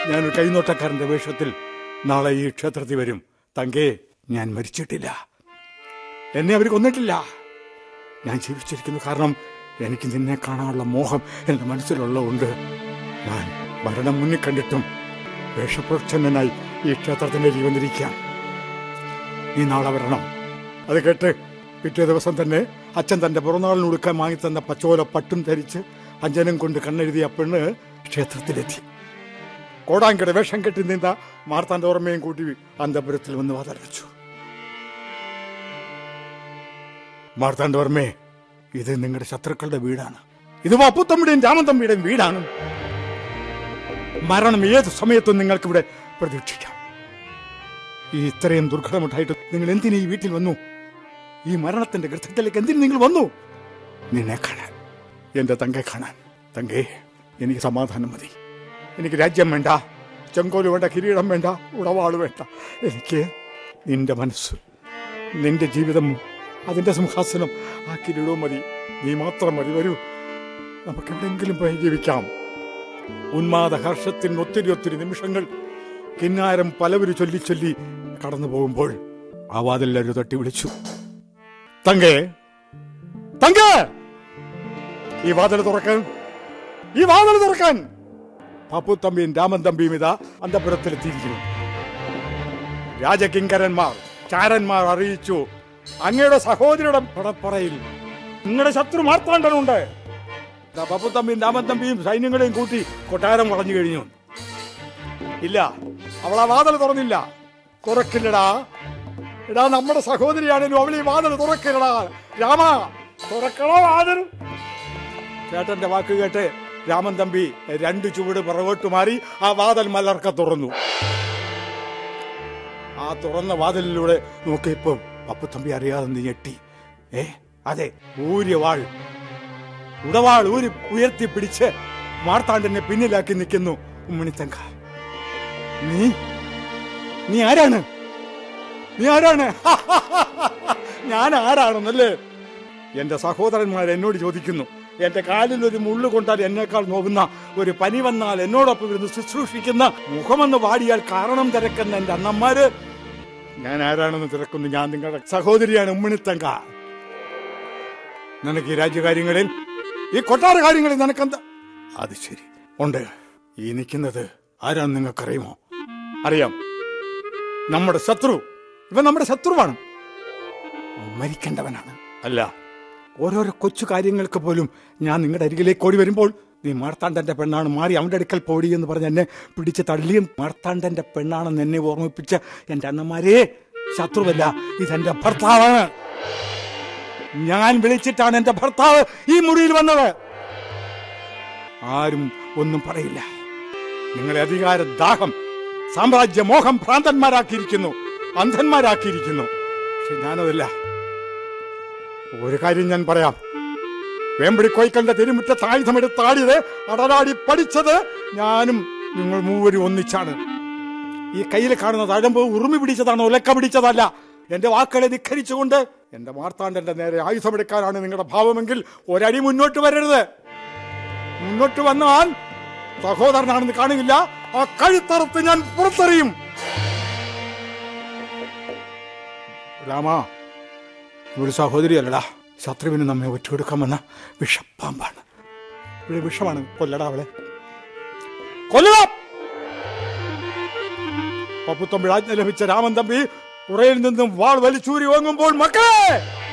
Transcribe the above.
ഞാനൊരു കൈനോട്ടക്കാരന്റെ വേഷത്തിൽ നാളെ ഈ ക്ഷേത്രത്തിൽ വരും തങ്കേ ഞാൻ മരിച്ചിട്ടില്ല എന്നെ അവർ കൊന്നിട്ടില്ല ഞാൻ ജീവിച്ചിരിക്കുന്നു കാരണം എനിക്ക് നിന്നെ കാണാനുള്ള മോഹം എന്റെ മനസ്സിലുള്ളതുകൊണ്ട് ഞാൻ മരണം മുന്നിൽ കണ്ടിട്ടും വേഷപ്രച്ഛന്നനായി ഈ ക്ഷേത്രത്തിന്റെ അരികിൽ വന്നിരിക്കാം നീ നാളെ വരണം അത് കേട്ട് പിറ്റേ ദിവസം തന്നെ അച്ഛൻ തന്റെ പിറന്നാളിന് ഉടുക്കാൻ വാങ്ങിത്തന്ന പച്ചോല പട്ടും ധരിച്ച് അഞ്ജനം കൊണ്ട് കണ്ണെഴുതിയ പെണ്ണ് ക്ഷേത്രത്തിലെത്തി കോടാങ്കട വേഷം കെട്ടി നിന്ന മാർത്താന്റെ ഓർമ്മയും കൂട്ടി അന്തപുരത്തിൽ വന്ന് വാതടച്ചു മാർത്താന്റെ ഓർമ്മേ ഇത് നിങ്ങളുടെ ശത്രുക്കളുടെ വീടാണ് ഇത് അപ്പുത്തമ്മിയുടെയും രാമത്തമ്മിയുടെയും വീടാണ് മരണം ഏത് സമയത്തും നിങ്ങൾക്ക് ഇവിടെ പ്രതീക്ഷിക്കാം ഈ ഇത്രയും ദുർഘടമുണ്ടായിട്ട് നിങ്ങൾ എന്തിനു ഈ വീട്ടിൽ വന്നു ഈ മരണത്തിന്റെ ഗൃഹത്തിലേക്ക് എന്തിനു നിങ്ങൾ വന്നു നിന്നെ കാണാൻ എന്റെ തങ്കെ കാണാൻ തങ്കേ എനിക്ക് സമാധാനം മതി എനിക്ക് രാജ്യം വേണ്ട ചെങ്കോല് വേണ്ട കിരീടം വേണ്ട ഉടവാള് വേണ്ട എനിക്ക് നിന്റെ മനസ്സ് നിന്റെ ജീവിതം അതിന്റെ സിംഹാസനം ആ കിരീടവും മതി നീ മാത്രം മതി വരൂ നമുക്ക് എവിടെയെങ്കിലും പോയി ജീവിക്കാം ഉന്മാദ ഹർഷത്തിന് ഒത്തിരി ഒത്തിരി നിമിഷങ്ങൾ കിന്നാരം പലവര് ചൊല്ലി ചൊല്ലി കടന്നു പോകുമ്പോൾ ആ വാതിലൊരു തട്ടി വിളിച്ചു തങ്കേ തങ്കേ ഈ വാതിൽ തുറക്കാൻ ഈ വാതിൽ തുറക്കാൻ പപ്പു തമ്പിയും രാമൻ തമ്പിയും ഇതാ അന്തപുരത്തിലെത്തിയിരിക്കുന്നു രാജകിങ്കരന്മാർ ചാരന്മാർ അറിയിച്ചു അങ്ങയുടെ സഹോദരിയുടെ പടപ്പറയിൽ നിങ്ങളുടെ ശത്രു മാർത്താണ്ടനുണ്ട് ദാ പപ്പു തമ്പിയും രാമൻ തമ്പിയും സൈന്യങ്ങളെയും കൂട്ടി കൊട്ടാരം വളഞ്ഞു കഴിഞ്ഞു ഇല്ല അവൾ ആ വാതിൽ തുറന്നില്ല തുറക്കില്ലടാ എടാ നമ്മുടെ സഹോദരിയാണേലും അവൾ ഈ വാതിൽ തുറക്കില്ലടാ രാമ തുറക്കണോ വാതിൽ ചേട്ടന്റെ വാക്ക് കേട്ട് രാമൻ തമ്പി രണ്ട് ചുവട് പുറകോട്ട് മാറി ആ വാതിൽ മലർക്ക തുറന്നു ആ തുറന്ന വാതിലിലൂടെ നോക്കിയപ്പോ പപ്പുത്തമ്പി അറിയാതെ നീ ഞെട്ടി ഏ അതെ ഊരിയ വാൾ ഉടവാൾ ഊരി ഉയർത്തി പിടിച്ച് മാർത്താണ്ഡനെ പിന്നിലാക്കി നിൽക്കുന്നു ഉമ്മണിത്തങ്ക നീ നീ ആരാണ് നീ ആരാണ് ഞാൻ ആരാണെന്നല്ലേ എന്റെ സഹോദരന്മാർ എന്നോട് ചോദിക്കുന്നു എന്റെ കാലിൽ ഒരു മുള്ളു കൊണ്ടാൽ എന്നേക്കാൾ നോക്കുന്ന ഒരു പനി വന്നാൽ എന്നോടൊപ്പം ഇരുന്ന് ശുശ്രൂഷിക്കുന്ന മുഖമെന്ന് വാടിയാൽ കാരണം തിരക്കുന്ന എന്റെ അണ്ണന്മാര് ഞാൻ ആരാണെന്ന് തിരക്കുന്നു ഞാൻ നിങ്ങളുടെ സഹോദരിയാണ് ഉമ്മണിത്തങ്ക നിനക്ക് ഈ രാജ്യകാര്യങ്ങളിൽ ഈ കൊട്ടാര കാര്യങ്ങളിൽ നിനക്കെന്താ അത് ശരി ഉണ്ട് ഈ നിൽക്കുന്നത് ആരാന്ന് നിങ്ങൾക്കറിയുമോ അറിയാം നമ്മുടെ ശത്രു ഇവൻ നമ്മുടെ ശത്രുവാണ് അവൻ മരിക്കേണ്ടവനാണ് അല്ല ഓരോരോ കൊച്ചു കാര്യങ്ങൾക്ക് പോലും ഞാൻ നിങ്ങളുടെ അരികിലേക്ക് ഓടി വരുമ്പോൾ നീ മാർത്താണ്ഡന്റെ പെണ്ണാണ് മാറി അവന്റെ അടുക്കൽ പോടി എന്ന് പറഞ്ഞ് എന്നെ പിടിച്ച് തള്ളിയും മാർത്താണ്ഡന്റെ പെണ്ണാണെന്ന് എന്നെ ഓർമ്മിപ്പിച്ച എന്റെ അണ്ണന്മാരെ ശത്രുവല്ല ഇതെന്റെ ഭർത്താവാണ് ഞാൻ വിളിച്ചിട്ടാണ് എന്റെ ഭർത്താവ് ഈ മുറിയിൽ വന്നത് ആരും ഒന്നും പറയില്ല നിങ്ങളെ അധികാര ദാഹം സാമ്രാജ്യ മോഹം ഭ്രാന്തന്മാരാക്കിയിരിക്കുന്നു അന്ധന്മാരാക്കിയിരിക്കുന്നു പക്ഷെ ഞാനതല്ല ഒരു കാര്യം ഞാൻ പറയാം വേമ്പടി കോയ്ക്കലിന്റെ തിരുമുറ്റത്ത് ആയുധമെടുത്ത് ആടിയത് അടരാടി പഠിച്ചത് ഞാനും നിങ്ങൾ മൂവരും ഒന്നിച്ചാണ് ഈ കയ്യിൽ കാണുന്ന തഴമ്പ് ഉറുമി പിടിച്ചതാണ് ഉലക്ക പിടിച്ചതല്ല എന്റെ വാക്കുകളെ ധിഖരിച്ചുകൊണ്ട് എന്റെ മാർത്താണ്ഡന്റെ നേരെ ആയുധമെടുക്കാനാണ് നിങ്ങളുടെ ഭാവമെങ്കിൽ ഒരടി മുന്നോട്ട് വരരുത് മുന്നോട്ട് വന്നാൽ സഹോദരനാണെന്ന് കാണില്ല ആ കഴുത്തറുത്ത് ഞാൻ പുറത്തെറിയും രാമ ഒരു സഹോദരിയല്ലടാ ശത്രുവിന് നമ്മെ ഒറ്റുകൊടുക്കാമെന്ന വിഷപ്പാമ്പാണ് ഇവിടെ വിഷമാണ് കൊല്ലടാ അവളെ കൊല്ലടാ പപ്പുത്തമ്പിൾ ആജ്ഞ ലഭിച്ച രാമൻ തമ്പി പുറയിൽ നിന്നും വാൾ വലിച്ചൂരി വാങ്ങുമ്പോൾ മക്കളെ